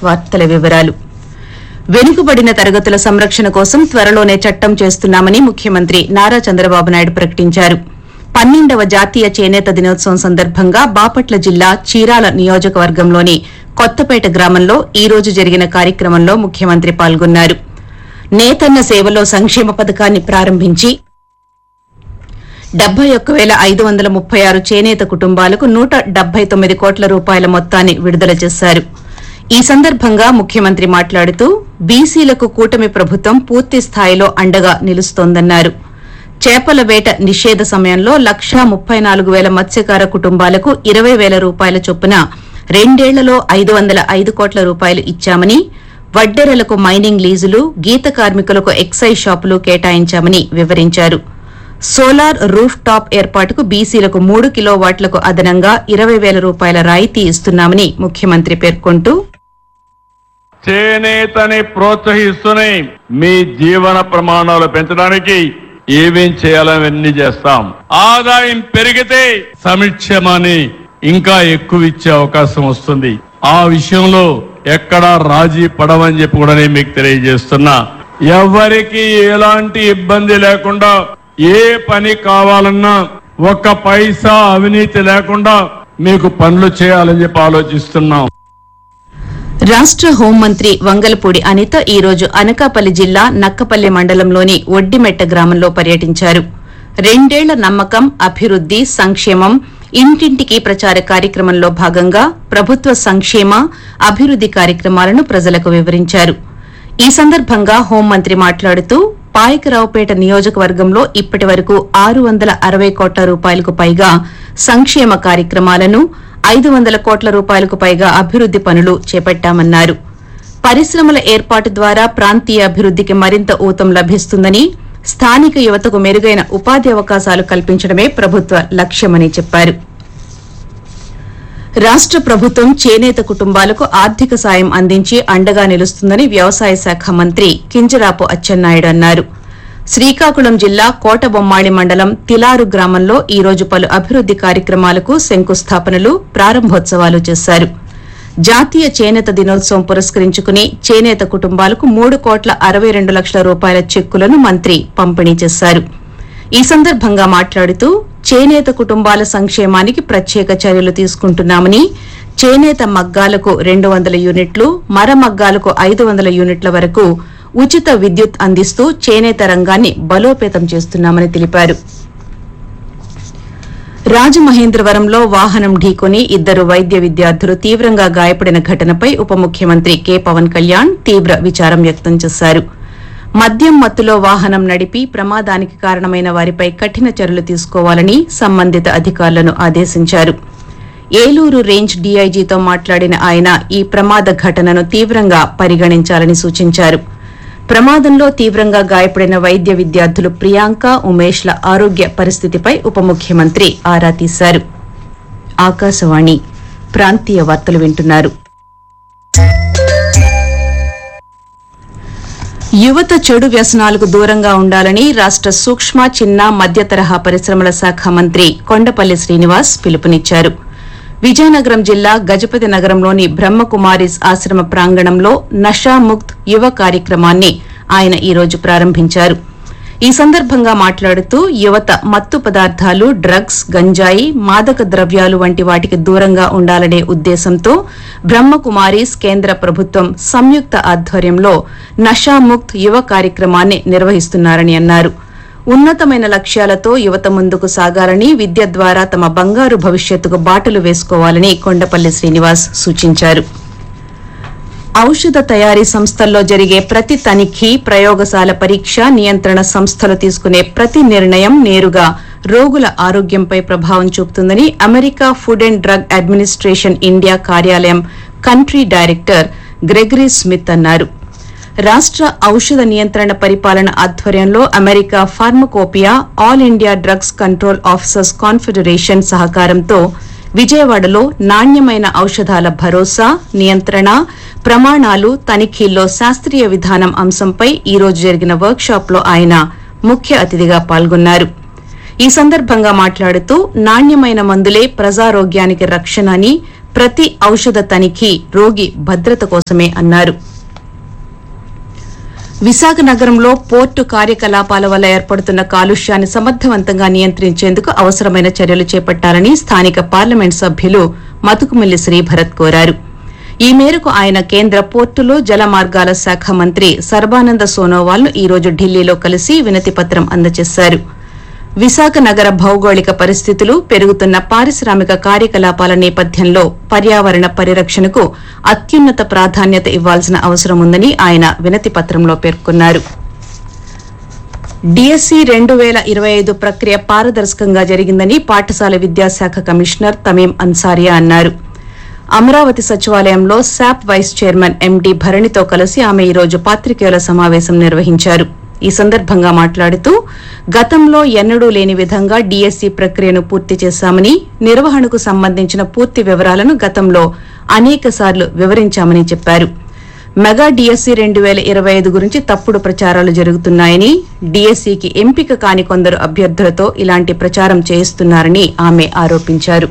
వార్తల వివరాలు వెనుకబడిన తరగతుల సంరక్షణ కోసం త్వరలోనే చట్టం చేస్తున్నామని ముఖ్యమంత్రి నారా చంద్రబాబు నాయుడు ప్రకటించారు పన్నెండవ జాతీయ చేనేత దినోత్సవం సందర్భంగా బాపట్ల జిల్లా చీరాల నియోజకవర్గంలోని కొత్తపేట గ్రామంలో ఈ రోజు జరిగిన కార్యక్రమంలో ముఖ్యమంత్రి పాల్గొన్నారు నేతన్న సేవలో సంక్షేమ పథకాన్ని ప్రారంభించి డెబ్బై ఒక్క వేల ఐదు వందల ముప్పై ఆరు చేనేత కుటుంబాలకు నూట డెబ్బై తొమ్మిది కోట్ల రూపాయల మొత్తాన్ని విడుదల చేశారు ఈ సందర్భంగా ముఖ్యమంత్రి మాట్లాడుతూ బీసీలకు కూటమి ప్రభుత్వం పూర్తి స్థాయిలో అండగా నిలుస్తోందన్నారు చేపల వేట నిషేధ సమయంలో లక్షా ముప్పై నాలుగు వేల మత్స్యకార కుటుంబాలకు ఇరవై వేల రూపాయల చొప్పున రెండేళ్లలో ఐదు వందల ఐదు కోట్ల రూపాయలు ఇచ్చామని వడ్డెరలకు మైనింగ్ లీజులు గీత కార్మికులకు ఎక్సైజ్ షాపులు కేటాయించామని వివరించారు సోలార్ రూఫ్ టాప్ ఏర్పాటుకు బీసీలకు మూడు కిలోవాట్లకు అదనంగా ఇరవై వేల రూపాయల రాయితీ ఇస్తున్నామని ముఖ్యమంత్రి పేర్కొంటూ చేనేతని ప్రోత్సహిస్తూనే మీ జీవన ప్రమాణాలు పెంచడానికి ఏమేం చేయాలవన్నీ చేస్తాం ఆదాయం పెరిగితే సంక్షేమాన్ని ఇంకా ఎక్కువ ఇచ్చే అవకాశం వస్తుంది ఆ విషయంలో ఎక్కడా రాజీ పడవని చెప్పి కూడా నేను మీకు తెలియజేస్తున్నా ఎవరికి ఎలాంటి ఇబ్బంది లేకుండా ఏ పని కావాలన్నా ఒక్క పైసా అవినీతి లేకుండా మీకు పనులు చేయాలని చెప్పి ఆలోచిస్తున్నాం రాష్ట హోంమంత్రి వంగలపూడి అనిత ఈ రోజు అనకాపల్లి జిల్లా నక్కపల్లి మండలంలోని ఒడ్డిమెట్ట గ్రామంలో పర్యటించారు రెండేళ్ల నమ్మకం అభివృద్ది సంక్షేమం ఇంటింటికి ప్రచార కార్యక్రమంలో భాగంగా ప్రభుత్వ సంక్షేమ అభివృద్ది కార్యక్రమాలను ప్రజలకు వివరించారు ఈ సందర్భంగా హోంమంత్రి మాట్లాడుతూ పాయకరావుపేట నియోజకవర్గంలో ఇప్పటి వరకు ఆరు వందల అరవై కోట్ల రూపాయలకు పైగా సంక్షేమ కార్యక్రమాలను ఐదు వందల కోట్ల రూపాయలకు పైగా అభివృద్ది పనులు చేపట్టామన్నారు పరిశ్రమల ఏర్పాటు ద్వారా ప్రాంతీయ అభివృద్దికి మరింత ఊతం లభిస్తుందని స్థానిక యువతకు మెరుగైన ఉపాధి అవకాశాలు కల్పించడమే ప్రభుత్వ లక్ష్యమని చెప్పారు రాష్ట ప్రభుత్వం చేనేత కుటుంబాలకు ఆర్థిక సాయం అందించి అండగా నిలుస్తుందని వ్యవసాయ శాఖ మంత్రి కింజరాపు అచ్చెన్నాయుడు అన్నారు శ్రీకాకుళం జిల్లా కోటబొమ్మాళి మండలం తిలారు గ్రామంలో ఈ రోజు పలు అభివృద్ది కార్యక్రమాలకు శంకుస్థాపనలు ప్రారంభోత్సవాలు చేశారు జాతీయ చేనేత దినోత్సవం పురస్కరించుకుని చేనేత కుటుంబాలకు మూడు కోట్ల అరవై రెండు లక్షల రూపాయల చెక్కులను మంత్రి పంపిణీ చేశారు ఈ సందర్భంగా మాట్లాడుతూ చేనేత కుటుంబాల సంక్షేమానికి ప్రత్యేక చర్యలు తీసుకుంటున్నామని చేనేత మగ్గాలకు రెండు వందల యూనిట్లు మర మగ్గాలకు ఐదు వందల యూనిట్ల వరకు ఉచిత విద్యుత్ అందిస్తూ చేనేత రంగాన్ని బలోపేతం చేస్తున్నామని తెలిపారు రాజమహేంద్రవరంలో వాహనం ఢీకొని ఇద్దరు వైద్య విద్యార్థులు తీవ్రంగా గాయపడిన ఘటనపై ఉప ముఖ్యమంత్రి కె పవన్ కళ్యాణ్ తీవ్ర విచారం వ్యక్తం చేశారు మద్యం మత్తులో వాహనం నడిపి ప్రమాదానికి కారణమైన వారిపై కఠిన చర్యలు తీసుకోవాలని సంబంధిత అధికారులను ఆదేశించారు ఏలూరు రేంజ్ డీఐజీతో మాట్లాడిన ఆయన ఈ ప్రమాద ఘటనను తీవ్రంగా పరిగణించాలని సూచించారు ప్రమాదంలో తీవ్రంగా గాయపడిన వైద్య విద్యార్థులు ప్రియాంక ఉమేష్ల ఆరోగ్య పరిస్థితిపై ఉప ముఖ్యమంత్రి ఆరా తీశారు ఆకాశవాణి ప్రాంతీయ వార్తలు వింటున్నారు యువత చెడు వ్యసనాలకు దూరంగా ఉండాలని రాష్ట సూక్ష్మ చిన్న మధ్య తరహా పరిశ్రమల శాఖ మంత్రి కొండపల్లి శ్రీనివాస్ పిలుపునిచ్చారు విజయనగరం జిల్లా గజపతి నగరంలోని బ్రహ్మకుమారిస్ ఆశ్రమ ప్రాంగణంలో నషాముక్త్ యువ కార్యక్రమాన్ని ఆయన ఈ రోజు ప్రారంభించారు ఈ సందర్భంగా మాట్లాడుతూ యువత మత్తు పదార్థాలు డ్రగ్స్ గంజాయి మాదక ద్రవ్యాలు వంటి వాటికి దూరంగా ఉండాలనే ఉద్దేశంతో బ్రహ్మకుమారీస్ కేంద్ర ప్రభుత్వం సంయుక్త ఆధ్వర్యంలో నషాముక్త్ యువ కార్యక్రమాన్ని నిర్వహిస్తున్నారని అన్నారు ఉన్నతమైన లక్ష్యాలతో యువత ముందుకు సాగాలని విద్య ద్వారా తమ బంగారు భవిష్యత్తుకు బాటలు వేసుకోవాలని కొండపల్లి శ్రీనివాస్ సూచించారు ఔషధ తయారీ సంస్థల్లో జరిగే ప్రతి తనిఖీ ప్రయోగశాల పరీక్ష నియంత్రణ సంస్థలు తీసుకునే ప్రతి నిర్ణయం నేరుగా రోగుల ఆరోగ్యంపై ప్రభావం చూపుతుందని America food and drug administration India కార్యాలయం కంట్రీ డైరెక్టర్ గ్రెగరీ స్మిత్ అన్నారు రాష్ట ఔషధ నియంత్రణ పరిపాలన ఆధ్వర్యంలో America pharmacopoeia all India drugs control officers confederation సహకారంతో విజయవాడలో నాణ్యమైన ఔషధాల భరోసా నియంత్రణ ప్రమాణాలు తనిఖీల్లో శాస్త్రీయ విధానం అంశంపై ఈ రోజు జరిగిన వర్క్ షాప్ లో ఆయన ముఖ్య అతిథిగా పాల్గొన్నారు ఈ సందర్భంగా మాట్లాడుతూ నాణ్యమైన మందులే ప్రజారోగ్యానికి రక్షణ అని ప్రతి ఔషధ తనిఖీ రోగి భద్రత కోసమే అన్నారు విశాఖ నగరంలో పోర్టు కార్యకలాపాల వల్ల ఏర్పడుతున్న కాలుష్యాన్ని సమర్థవంతంగా నియంత్రించేందుకు అవసరమైన చర్యలు చేపట్టాలని స్థానిక పార్లమెంట్ సభ్యులు మతుకుమిల్లి శ్రీభరత్ కోరారు ఈ మేరకు ఆయన కేంద్ర పోర్టులు జల మార్గాల శాఖ మంత్రి సర్బానంద సోనోవాల్ ను ఈ రోజు ఢిల్లీలో కలిసి వినతి పత్రం అందజేశారు విశాఖ నగర భౌగోళిక పరిస్థితులు పెరుగుతున్న పారిశ్రామిక కార్యకలాపాల నేపథ్యంలో పర్యావరణ పరిరక్షణకు అత్యున్నత ప్రాధాన్యత ఇవ్వాల్సిన అవసరం ఉందని ఆయన వినతి పత్రంలో పేర్కొన్నారు డిఎస్సి రెండు వేల ఇరవై ఐదు ప్రక్రియ పారదర్శకంగా జరిగిందని పాఠశాల విద్యాశాఖ కమిషనర్ తమీం అన్సారియా అన్నారు అమరావతి సచివాలయంలో శాప్ వైస్ చైర్మన్ ఎండి భరణితో కలిసి ఆమె ఈ రోజు పాత్రికేయుల సమావేశం నిర్వహించారు ఈ సందర్భంగా మాట్లాడుతూ గతంలో ఎన్నడూ లేని విధంగా డిఎస్సి ప్రక్రియను పూర్తి చేశామని నిర్వహణకు సంబంధించిన పూర్తి వివరాలను గతంలో అనేక సార్లు వివరించామని చెప్పారు మెగా డిఎస్సి రెండు వేల ఇరవై ఐదు గురించి తప్పుడు ప్రచారాలు జరుగుతున్నాయని డిఎస్సికి ఎంపిక కాని కొందరు అభ్యర్థులతో ఇలాంటి ప్రచారం చేయిస్తున్నారని ఆమె ఆరోపించారు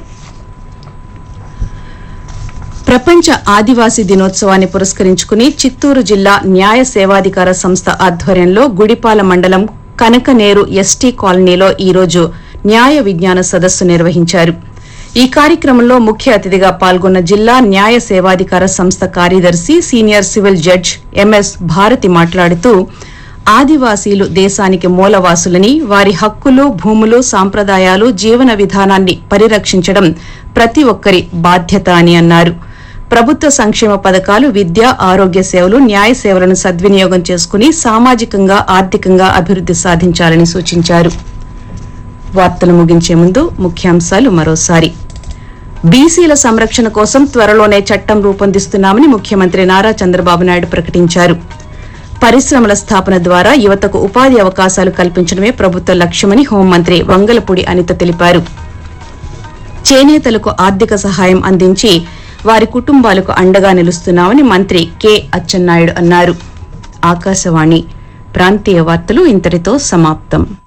ప్రపంచ ఆదివాసీ దినోత్సవాన్ని పురస్కరించుకుని చిత్తూరు జిల్లా న్యాయ సేవాధికార సంస్థ ఆధ్వర్యంలో గుడిపాల మండలం కనకనేరు ఎస్టీ కాలనీలో ఈరోజు న్యాయ విజ్ఞాన సదస్సు నిర్వహించారు ఈ కార్యక్రమంలో ముఖ్య అతిథిగా పాల్గొన్న జిల్లా న్యాయ సేవాధికార సంస్థ కార్యదర్శి senior civil judge MS Bharathi మాట్లాడుతూ ఆదివాసీలు దేశానికి మూలవాసులని వారి హక్కులు భూములు సాంప్రదాయాలు జీవన విధానాన్ని పరిరక్షించడం ప్రతి ఒక్కరి బాధ్యత అని అన్నారు ప్రభుత్వ సంక్షేమ పథకాలు విద్య ఆరోగ్య సేవలు న్యాయ సేవలను సద్వినియోగం చేసుకుని సామాజికంగా ఆర్థికంగా అభివృద్ది సాధించాలని సూచించారు వార్తలు ముగించే ముందు ముఖ్యాంశాలు మరోసారి బీసీల సంరక్షణ కోసం త్వరలోనే చట్టం రూపొందిస్తున్నామని ముఖ్యమంత్రి నారా చంద్రబాబు నాయుడు ప్రకటించారు పరిశ్రమల స్థాపన ద్వారా యువతకు ఉపాధి అవకాశాలు కల్పించడమే ప్రభుత్వ లక్ష్యమని హోంమంత్రి వంగలపూడి అనిత తెలిపారు చేనేతలకు ఆర్థిక సహాయం అందించి వారి కుటుంబాలకు అండగా నిలుస్తున్నామని మంత్రి కె అచ్చెన్నాయుడు అన్నారు ఆకాశవాణి ప్రాంతీయ వార్తలు ఇంతటితో సమాప్తం